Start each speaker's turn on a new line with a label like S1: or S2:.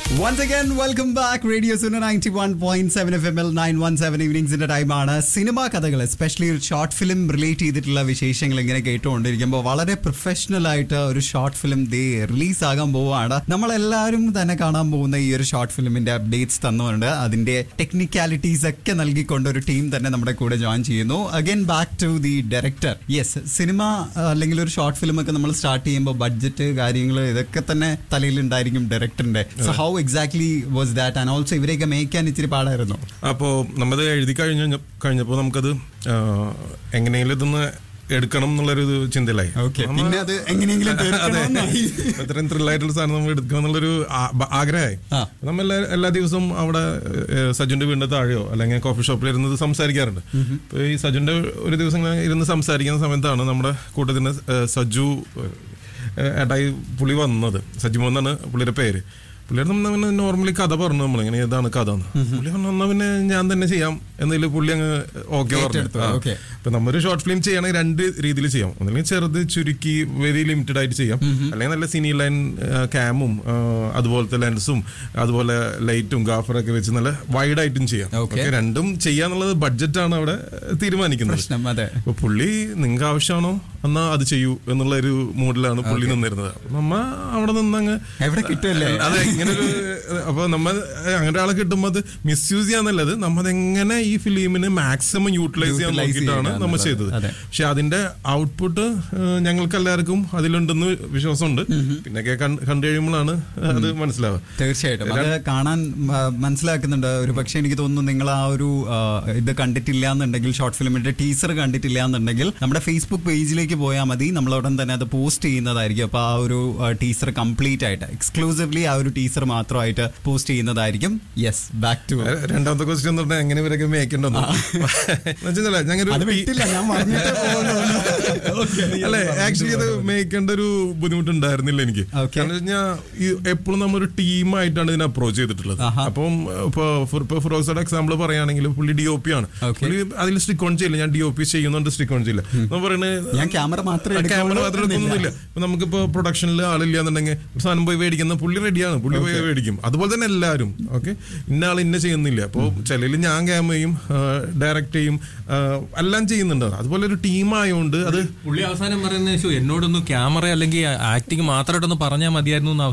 S1: Once again, welcome back. Radio Suna 91.7 FM ൽ 917 ഈവനിങ്സിന്റെ ടൈമാണ് cinema കഥകൾ എസ്പെഷ്യലി ഒരു ഷോർട്ട് ഫിലിം റിലേറ്റ് ചെയ്തിട്ടുള്ള വിശേഷങ്ങൾ ഇങ്ങനെ കേട്ടുകൊണ്ടിരിക്കുമ്പോൾ വളരെ പ്രൊഫഷണൽ ആയിട്ട് ഒരു ഷോർട്ട് ഫിലിം ദേ റിലീസ് ആകാൻ പോവുകയാണ് നമ്മളെല്ലാവരും തന്നെ കാണാൻ പോകുന്ന ഈ ഒരു ഷോർട്ട് ഫിലിമിന്റെ അപ്ഡേറ്റ്സ് തന്നുകൊണ്ട് അതിന്റെ ടെക്നിക്കാലിറ്റീസ് ഒക്കെ നൽകിക്കൊണ്ട് ഒരു ടീം തന്നെ നമ്മുടെ കൂടെ ജോയിൻ ചെയ്യുന്നു again back to the director yes cinema അല്ലെങ്കിൽ ഒരു ഷോർട്ട് ഫിലിം ഒക്കെ നമ്മൾ സ്റ്റാർട്ട് ചെയ്യുമ്പോൾ ബഡ്ജറ്റ് കാര്യങ്ങൾ ഇതൊക്കെ തന്നെ തലയിൽ ഉണ്ടായിരിക്കും ഡയറക്ടറിന്റെ so how exactly was that and also ഇവരെയൊക്കെ മേക്കാൻ ഇച്ചിരി പാടായിരുന്നു
S2: അപ്പോൾ നമ്മത് എഴുതി കഴിഞ്ഞ കഴിഞ്ഞപ്പോൾ നമുക്കത് ആ, എങ്ങനെയെങ്കിലും ഇതൊന്ന് എടുക്കണം എന്നുള്ളൊരു ഇത് ചിന്തയിലായി
S1: ഓക്കെ
S2: നമ്മ-
S1: പിന്നെ അത് എങ്ങനെയെങ്കിലും
S2: അതെ
S1: തീർക്കണമെന്നായി.
S2: അത്രയും ത്രില്ലായിട്ടുള്ള സാധനം നമ്മൾ എടുക്കണം എന്നുള്ളൊരു ആ- ബ- ആഗ്രഹമായി
S1: ആ.
S2: നമ്മൾ എല്ലാ എല്ലാ ദിവസവും അവിടെ ഏഹ്, സജുന്റെ വീടിന്റെ താഴെയോ അല്ലെങ്കിൽ കോഫി ഷോപ്പിൽ ഇരുന്നത് സംസാരിക്കാറുണ്ട് അപ്പൊ ഈ സജുന്റെ ഒരു ദിവസം ഇങ്ങനെ ഇരുന്ന് സംസാരിക്കുന്ന സമയത്താണ് നമ്മുടെ കൂട്ടത്തിന് ഏഹ്, സജു ഏഹ്, ഏട്ടായി പുള്ളി വന്നത് സജു എന്നാണ് പുള്ളിയുടെ പേര് പുള്ളിയുടെ നമ്മൾ നോർമലി കഥ പറഞ്ഞു നമ്മൾ ഇങ്ങനെ ഏതാണ് കഥ എന്ന് പുള്ളി പറഞ്ഞു എന്നാ പിന്നെ ഞാൻ തന്നെ ചെയ്യാം എന്നതിൽ പുള്ളി അങ്ങ് ഓക്കെ
S1: ഏറ്റെടുത്തു,
S2: പറഞ്ഞു
S1: okay.
S2: ഇപ്പൊ നമ്മൊരു ഷോർട്ട് ഫിലിം ചെയ്യണമെങ്കിൽ രണ്ട് രീതിയിൽ ചെയ്യാം ഒന്നുമില്ലെങ്കിൽ ചെറുത് ചുരുക്കി വെരി ലിമിറ്റഡ് ആയിട്ട് ചെയ്യാം അല്ലെങ്കിൽ നല്ല സിനി ലൈൻ ക്യാമും അതുപോലത്തെ ലെൻസും അതുപോലെ ലൈറ്റും ഗാഫറൊക്കെ വെച്ച് നല്ല വൈഡ് ആയിട്ടും ചെയ്യാം
S1: Okay.
S2: Okay, രണ്ടും ചെയ്യാന്നുള്ളത് ബഡ്ജറ്റാണ് അവിടെ തീരുമാനിക്കുന്നത്
S1: പ്രശ്നം അതെ
S2: അപ്പൊ പുള്ളി നിങ്ങൾക്ക് ആവശ്യമാണോ എന്നാ അത് ചെയ്യൂ എന്നുള്ള ഒരു മൂഡിലാണ് പുള്ളി നിന്നിരുന്നത് അപ്പൊ നമ്മ അവിടെ നിന്നങ്ങ്
S1: എവിടെ കിട്ടുമല്ലേ
S2: അതെ ഇങ്ങനെ ഒരു അപ്പൊ നമ്മ അങ്ങനെ ഒരാളെ കിട്ടുമ്പോ അത് മിസ്യൂസ് ചെയ്യാന്നല്ലത് നമ്മ എങ്ങനെ ഈ ഫിലിമിന് മാക്സിമം യൂട്ടിലൈസ് ചെയ്യാൻ
S1: Utilize
S2: നോക്കിയിട്ടാണ്
S1: ചെയ്യുക
S2: നമ്മൾ
S1: എന്നുള്ളത്.
S2: ചെയ്തത്
S1: അതെ.
S2: പക്ഷെ അതിന്റെ ഔട്ട്പുട്ട് ഞങ്ങൾക്ക് എല്ലാവർക്കും അതിലുണ്ടെന്ന് വിശ്വാസമുണ്ട് പിന്നൊക്കെ കണ്ട് കണ്ടു കഴിയുമ്പോഴാണ് അത് മനസ്സിലാവുക
S1: തീർച്ചയായിട്ടും അത് കാണാൻ ആ, മനസ്സിലാക്കുന്നുണ്ട് ഒരു പക്ഷേ എനിക്ക് തോന്നുന്നു നിങ്ങൾ ആ ഒരു ആ, ഇത് കണ്ടിട്ടില്ല എന്നുണ്ടെങ്കിൽ ഷോർട്ട് ഫിലിമിന്റെ ടീസർ കണ്ടിട്ടില്ല എന്നുണ്ടെങ്കിൽ നമ്മുടെ ഫേസ്ബുക്ക് പേജിലേക്ക് പോയാൽ മതി നമ്മൾ ഉടൻ തന്നെ അത് പോസ്റ്റ് ചെയ്യുന്നതായിരിക്കും അപ്പൊ ആ ഒരു ടീസർ കംപ്ലീറ്റ് ആയിട്ട് എക്സ്ക്ലൂസീവ്ലി ആ ഒരു ടീസർ മാത്രമായിട്ട് പോസ്റ്റ് ചെയ്യുന്നതായിരിക്കും യെസ് ബാക്ക് ടു
S2: ര- രണ്ടാമത്തെ ക്വസ്റ്റ്യൻ എന്ന് പറഞ്ഞാൽ എങ്ങനെ ഇവരൊക്കെ മേക്കേണ്ടെന്ന് ഞങ്ങൾ
S1: അത് വിട്ടില്ല ഞാൻ പറഞ്ഞിട്ടേ പോകുള്ളൂ.
S2: അല്ലെ ആക്ച്വലി ഇത് മേക്കേണ്ട ഒരു ബുദ്ധിമുട്ടുണ്ടായിരുന്നില്ല എനിക്ക്
S1: Okay.
S2: കാരണം വെച്ചാൽ ഈ എപ്പോഴും നമ്മളൊരു ടീമായിട്ടാണ് ഇതിനെ അപ്രോച്ച് ചെയ്തിട്ടുള്ളത്
S1: ആഹാ.
S2: അപ്പം ഇപ്പൊ ഫുർ- ഇപ്പൊ ഫിറോസയുടെ എക്സാമ്പിൾ പറയുകയാണെങ്കിൽ പുള്ളി ഡി ഒ പി ആണ്
S1: Okay.
S2: പുള്ളി അതിൽ സ്റ്റിക്ക് ഓൺ ചെയ്യില്ല ഞാൻ ഡി ഒ പി ചെയ്യുന്നുണ്ട് സ്റ്റിക്ക് ഓൺ ചെയ്യില്ല എന്ന് പറയുന്നത്
S1: ഞാൻ ക്യാമറ മാത്രമേ
S2: ക്യാമറ
S1: എടുക്കുള്ളൂ
S2: മാത്രം എടുക്കൊന്നുമില്ല ഇപ്പൊ നമുക്കിപ്പോ പ്രൊഡക്ഷനിൽ ആളില്ല എന്നുണ്ടെങ്കിൽ ഒരു സാധനം പോയി മേടിക്കുന്ന പുള്ളി റെഡിയാണ് പുള്ളി പോയി മേടിക്കും അതുപോലെ തന്നെ എല്ലാവരും ഓക്കെ ഇന്ന ആൾ ഇന്ന ചെയ്യുന്നില്ല അപ്പോൾ ചിലയിൽ ഞാൻ ക്യാമറയും ഡയറക്റ്റ് ചെയ്യും ആ, എല്ലാം ചെയ്യുന്നുണ്ട് അതുപോലെ ഒരു ടീം ആയതുകൊണ്ട് അത്
S3: പുള്ളി അവസാനം പറയുന്നത് "ശോ, എന്നോടൊന്ന് ക്യാമറ അല്ലെങ്കിൽ ആക്ടിങ് മാത്രമായിട്ടൊന്ന് പറഞ്ഞാൽ മതിയായിരുന്നു എന്ന്